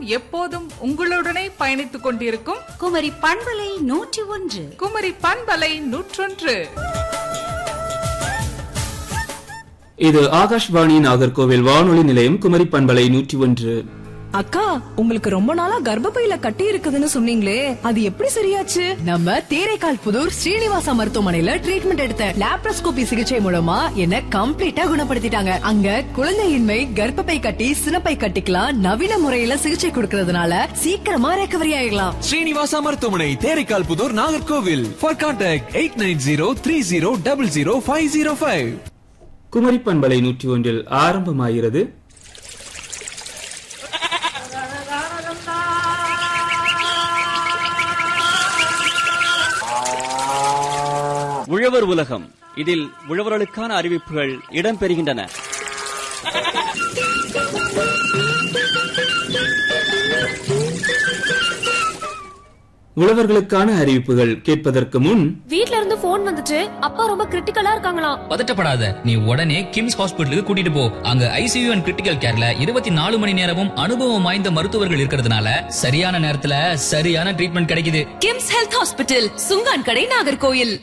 எப்போதும் உங்களுடனே பயணித்துக் கொண்டிருக்கும் குமரி பண்பலை நூற்றி ஒன்று குமரி பண்பலை நூற்றொன்று இது ஆகாஷ்வாணி நாகர்கோவில் வானொலி நிலையம் குமரி பண்பலை நூற்றி ஒன்று அக்கா உங்களுக்கு ரொம்ப நாளா கர்ப்பப்பையில கட்டி இருக்குதுன்னு சொன்னீங்களே அது எப்படி சரியாச்சு நம்ம தேரைக்கால் புதூர் ஸ்ரீனிவாசா மருத்துவமனையில ட்ரீட்மெண்ட் எடுத்த லாப்ரோஸ்கோபி சிகிச்சை மூலமா என்ன கம்ப்ளீட்டா குணப்படுத்திட்டாங்க அங்க குழந்தையின்மை கர்ப்பப்பை கட்டி சினப்பை கட்டிக்கலாம் நவீன முறையில சிகிச்சை கொடுக்கறதுனால சீக்கிரமா ரெக்கவரி ஆயிடலாம் ஸ்ரீனிவாசா மருத்துவமனை Theraikkal Puthur Nagercoil for contact eight nine zero three zero double zero five zero five Kumari பண்பலை நூற்றி ஒன்றில் ஆரம்பமாகிறது உழவர் உலகம் இதில் உழவர்களுக்கான அறிவிப்புகள் இடம்பெறுகின்றன உழவர்களுக்கான அறிவிப்புகள் கேட்பதற்கு முன் வீட்ல இருந்து போன் வந்துச்சு அப்பா ரொம்ப கிரிட்டிக்கலா இருக்காங்களாம் பதட்டப்படாத நீ உடனே கிம்ஸ் ஹாஸ்பிட்டலுக்கு கூட்டிட்டு போ அங்க ஐசியூ அண்ட் கிரிட்டிக்கல் கேர்ல இருபத்தி நாலு மணி நேரமும் அனுபவம் வாய்ந்த மருத்துவர்கள் இருக்கிறதுனால சரியான நேரத்துல சரியான ட்ரீட்மெண்ட் கிடைக்குது கிம்ஸ் ஹெல்த் ஹாஸ்பிட்டல் சுங்கான் கடை நாகர்கோயில்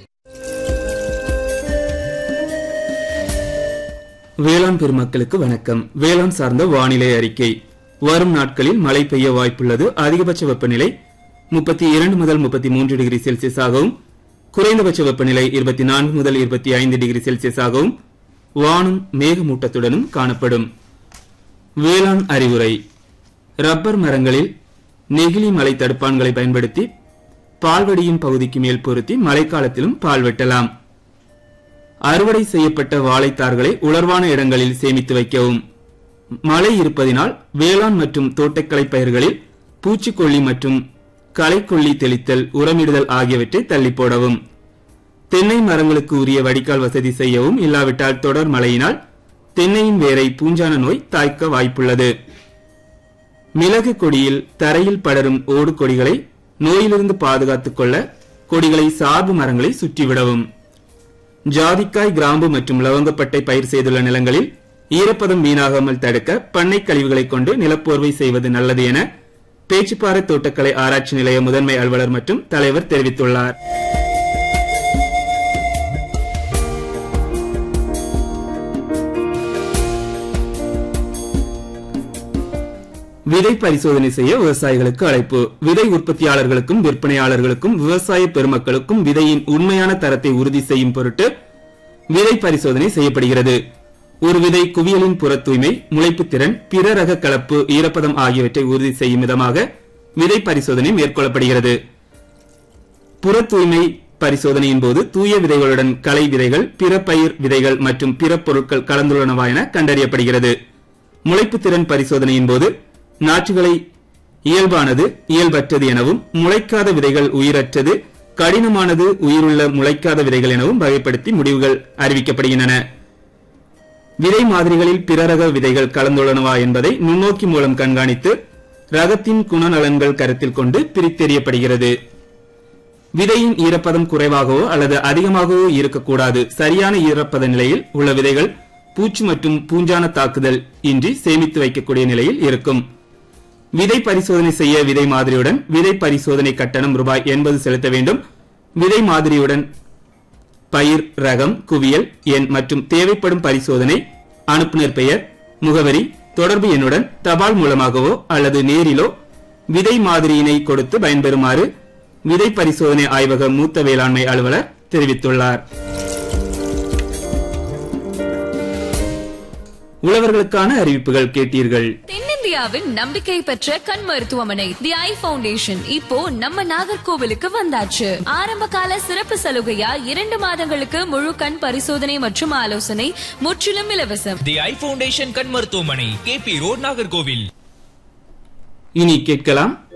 வேளாண் பெருமக்களுக்கு வணக்கம் வேளாண் சார்ந்த வானிலை அறிக்கை வரும் நாட்களில் மழை பெய்ய வாய்ப்புள்ளது அதிகபட்ச வெப்பநிலை முப்பத்தி இரண்டு முதல் முப்பத்தி மூன்று டிகிரி செல்சியஸாகவும் குறைந்தபட்ச வெப்பநிலை இருபத்தி நான்கு முதல் இருபத்தி ஐந்து டிகிரி செல்சியஸாகவும் வானம் மேகமூட்டத்துடனும் காணப்படும் வேளாண் அறிவுரை ரப்பர் மரங்களில் நெகிழி மலை தடுப்பான்களை பயன்படுத்தி பால்வடியும் பகுதிக்கு மேல் பொருத்தி மழைக்காலத்திலும் பால் வெட்டலாம் அறுவடை செய்யப்பட்ட வாழைத்தார்களை உலர்வான இடங்களில் சேமித்து வைக்கவும் மழை இருப்பதினால் வேளாண் மற்றும் தோட்டக்கலை பயிர்களில் பூச்சிக்கொல்லி மற்றும் களைக்கொல்லி தெளித்தல் உரமிடுதல் ஆகியவற்றை தள்ளி போடவும் தென்னை மரங்களுக்கு உரிய வடிகால் வசதி செய்யவும் இல்லாவிட்டால் தொடர் மழையினால் தென்னையின் வேரை பூஞ்சான நோய் தாய்க்க வாய்ப்புள்ளது மிளகு கொடியில் தரையில் படரும் ஓடு கொடிகளை நோயிலிருந்து பாதுகாத்துக் கொள்ள கொடிகளை சார்பு மரங்களை சுற்றிவிடவும் ஜாதிக்காய் கிராம்பு மற்றும் லவங்கப்பட்டை பயிர் செய்துள்ள நிலங்களில் ஈரப்பதம் வீணாகாமல் தடுக்க பண்ணை கழிவுகளை கொண்டு நிலப்போர்வை செய்வது நல்லது என பேச்சுப்பாறை தோட்டக்கலை ஆராய்ச்சி நிலைய முதன்மை அலுவலர் மற்றும் தலைவர் தெரிவித்துள்ளார் விதை பரிசோதனை செய்ய விவசாயிகளுக்கு அழைப்பு விதை உற்பத்தியாளர்களுக்கும் விற்பனையாளர்களுக்கும் விவசாய பெருமக்களுக்கும் விதையின் உண்மையான தரத்தை உறுதி செய்யும் பொருட்டு விதை பரிசோதனை செய்யப்படுகிறது ஒரு விதை குவியலின் புற தூய்மை முளைப்புத் திறன் பிற ரக கலப்பு ஈரப்பதம் ஆகியவற்றை உறுதி செய்யும் விதமாக விதை பரிசோதனை மேற்கொள்ளப்படுகிறது புற தூய்மை பரிசோதனையின் போது தூய விதைகளுடன் களை விதைகள் பிற பயிர் விதைகள் மற்றும் பிற பொருட்கள் கலந்துள்ளனவா என கண்டறியப்படுகிறது முளைப்புத் திறன் பரிசோதனையின் போது நாற்றுகளை இயல்பானது இயல்பற்றது எனவும் முளைக்காத விதைகள் உயிரற்றது கடினமானது உயிருள்ள முளைக்காத விதைகள் எனவும் வகைப்படுத்தி முடிவுகள் அறிவிக்கப்படுகின்றன விதை மாதிரிகளில் பிற ரக விதைகள் கலந்துள்ளனவா என்பதை நுண்ணோக்கி மூலம் கண்காணித்து ரகத்தின் குணநலன்கள் கருத்தில் கொண்டு பிரித்தெறியப்படுகிறது விதையின் ஈரப்பதம் குறைவாகவோ அல்லது அதிகமாகவோ இருக்கக்கூடாது சரியான ஈரப்பத நிலையில் உள்ள விதைகள் பூச்சி மற்றும் பூஞ்சான தாக்குதல் இன்றி சேமித்து வைக்கக்கூடிய நிலையில் இருக்கும் விதை பரிசோதனை செய்ய விதை மாதிரியுடன் விதை பரிசோதனை கட்டணம் ரூபாய் எண்பது செலுத்த வேண்டும் விதை மாதிரியுடன் பயிர் ரகம் குவியல் எண் மற்றும் தேவைப்படும் பரிசோதனை அனுப்புனர் பெயர் முகவரி தொடர்பு எண்ணுடன் தபால் மூலமாகவோ அல்லது நேரிலோ விதை மாதிரியினை கொடுத்து பயன்பெறுமாறு விதை பரிசோதனை ஆய்வக மூத்த வேளாண்மை அலுவலர் தெரிவித்துள்ளார் உழவர்களுக்கான அறிவிப்புகள் கேட்டீர்கள் தென்னிந்தியாவின் நம்பிக்கை பெற்ற கண் மருத்துவமனை தி ஐ ஃபவுண்டேஷன் இப்போ நம்ம நாகர்கோவிலுக்கு வந்தாச்சு ஆரம்ப கால சிறப்பு சலுகையா இரண்டு மாதங்களுக்கு முழு கண் பரிசோதனை மற்றும் ஆலோசனை முற்றிலும் இலவசம் தி ஐ ஃபவுண்டேஷன் கண் மருத்துவமனை கேபி ரோட் நாகர்கோவில் இனி கேட்கலாம்